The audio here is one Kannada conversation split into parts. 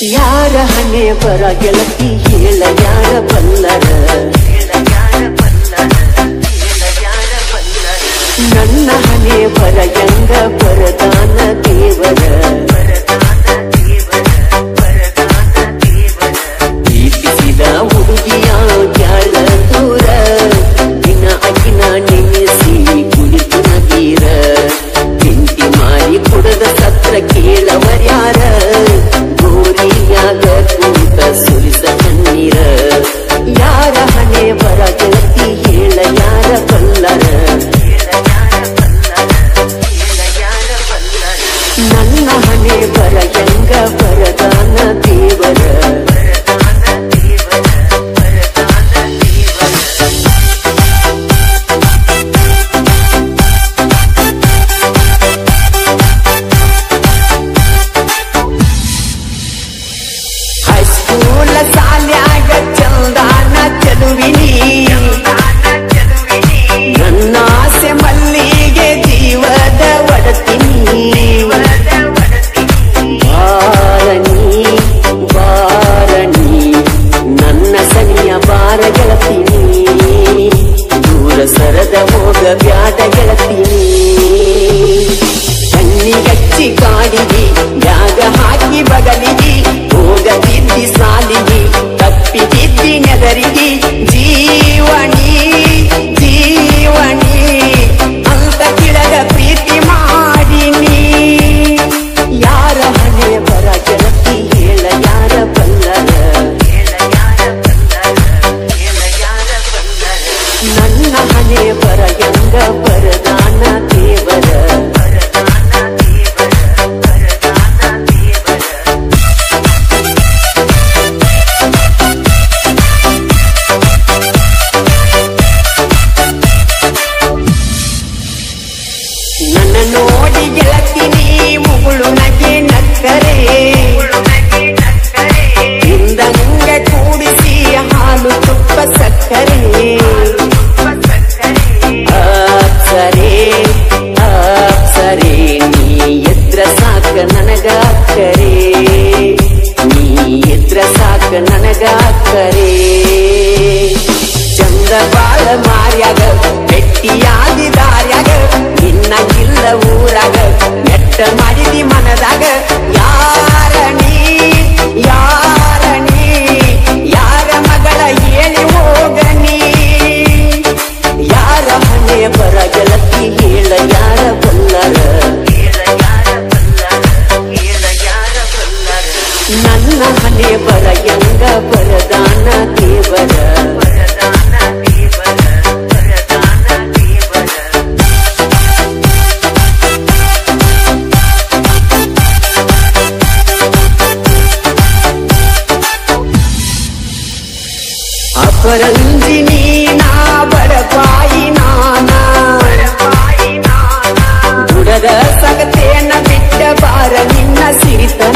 ಯಾರ ಹಣೆ ಬರ ಗೆಳತಿ ಹೇಳ ಯಾರ ಬಲ್ಲರ ನನ್ನ ಹಣೆ ಬರ ಎಂಗ ಬರದಾನ ದೇವರ ಪ್ರೀತಿಸಿದ ಹುಡುಗಿಯ ಜಾಳ ದೂರ ದಿನ ಅಗಿನ ನೆನೆಸಿ ಕುಳಿತು ನಗೀರ ತಿಂಟಿ ಮಾರಿ ಕುಡದ ಸತ್ರ ಕೇಳವರ್ಯಾರ ಗೋರಿಯಾಗ ಕೂತ ಸುರಿಸ ಕಣ್ಣೀರ ಯಾರ ಹಣೆ ಬರ ಗೆಳತಿ ಹೇಳ ಯಾರ ಬಲ್ಲರ ನನ್ನ ಹಣೆ ಬರ ಎಂಗ ಬರದಾನ ದೇವರ ಹೈಸ್ಕೂಲ ಸಾಲ್ಯಾಗ ಚಂದಾನ ಚಲುವಿನಿ ನನ್ನ ಆಸೆ ಮಲ್ಲಿಗೆ ಜೀವದ ಒಡತಿನಿ ಬಾರಣಿ ಬಾರಣಿ ನನ್ನ ಸನಿಯ ಬಾರ ಗೆಳತೀನಿ ದೂರ ಸರದ ಹೋಗ ಬ್ಯಾಟ ಗೆಳತೀನಿ ಕಣ್ಣಿಗಚ್ಚಿ ಕಾಡಿಗಿ ಯಾಗ ಹಾಕಿ ಬಗಲಿಗಿ ಹೋಗದಿದ್ದಿ ಸಾಲಿಗಿ ತಪ್ಪಿದಿದ್ದಿ ನೆದರಿಗಿ ಜೀವಣಿ ಜೀವಣಿ ಅಂತ ಕಿಳಗ ಪ್ರೀತಿ ಮಾಡಿನಿ ಯಾರ ಹಣೆ ಬರ ಗೆಳತಿ ಹೇಳ ಯಾರ ಬಲ್ಲರ ನನ್ನ ಹಣೆ ಬರ ಎಂಗ ಬರದಾನ ದೇವರ ನನ್ನ ನೋಡಿ ಗೆಳತಿನಿ ಮುಗುಳು ನಗೆ ನಕ್ಕರೆ ಹಿಂದಂಗ ಕೂಡಿಸಿ ಹಾಲು ತುಪ್ಪ ಸಕ್ಕರೆ ಅಪ್ಸರೆ ಅಪ್ಸರೆ ನೀ ಎದ್ರ ಸಾಕ ನನಗಾಕರೆ ನೀ ಎದ್ರ ಸಾಕ ನನಗಾಕರೆ ಚಂದ ಬಾಳ ಮಾರ್ಯಾಗ ಭೆಟ್ಟಿಯಾದಿ ದಾರ್ಯಾಗ ನಿನ್ನಂಗಿಲ್ಲ ಊರಾಗ ನೆಟ್ಟ ಮಾಡಿದಿ ಮನದಾಗ ಯಾರ ನೀ ಯಾರ ನೀ ಯಾರ ಮಗಳ ಹೇಳಿ ಹೋಗನಿ ಯಾರ ಹಣೆ ಬರ ಗೆಳತಿ ಹೇಳ ಯಾರ ಬಲ್ಲರ ನನ್ನ ಹಣೆ ಬರ ಎಂಗ ಬರದಾನ ದೇವರ ಅಪರಂಜಿನಿ ನಾ ಬಡಪಾಯಿ ನಾನ ಗುಡದ ಸಗತೆಯನ್ನ ಬಿಟ್ಟ ಬಾರ ನಿನ್ನ ಸಿರಿತನ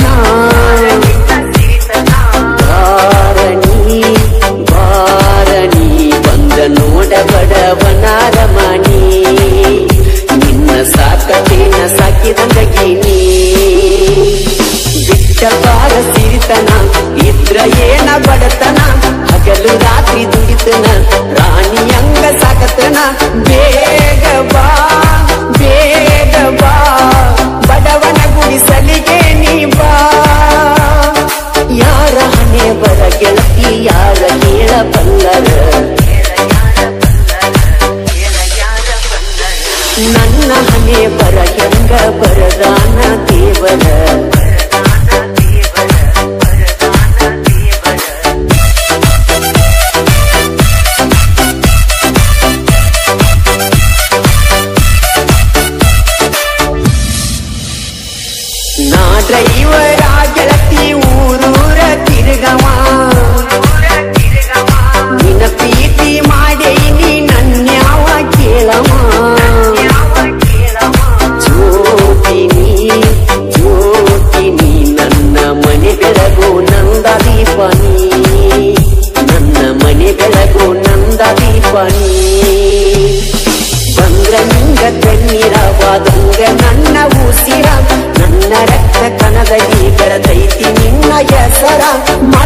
ಬಾರಣಿ ಬಾರಣಿ ಬಂದ ನೋಡ ಬಡವನಾರ ಮಣಿ ನಿನ್ನ ಸಾಕತೇನ ಸಾಕಿದಂಗೀನಿ ಬಿಟ್ಟ ಬಾರ ಸಿರಿತನ ಇದ್ರ ಏನ ಬಡತನ ಹಗಲು ರಾತ್ರಿ ದುಡಿತನ ರಾಣಿಯಂಗ ಸಾಕತನ ಬೇಗ ಬಾ ಬೇಗ ಬಾ ಬಡವನ ಗುಡಿಸಲಿಗೆ ನೀ ಬಾ ಯಾರ ಹಣೆ ಬರ ಗೆಳತಿ ಯಾರ ಹೇಳ ಬಲ್ಲರ ನನ್ನ ಹಣೆ ಬರ ಹೆಂಗ ಬರದಾನ ದೇವರ ನಾಡ ಸಾಗರ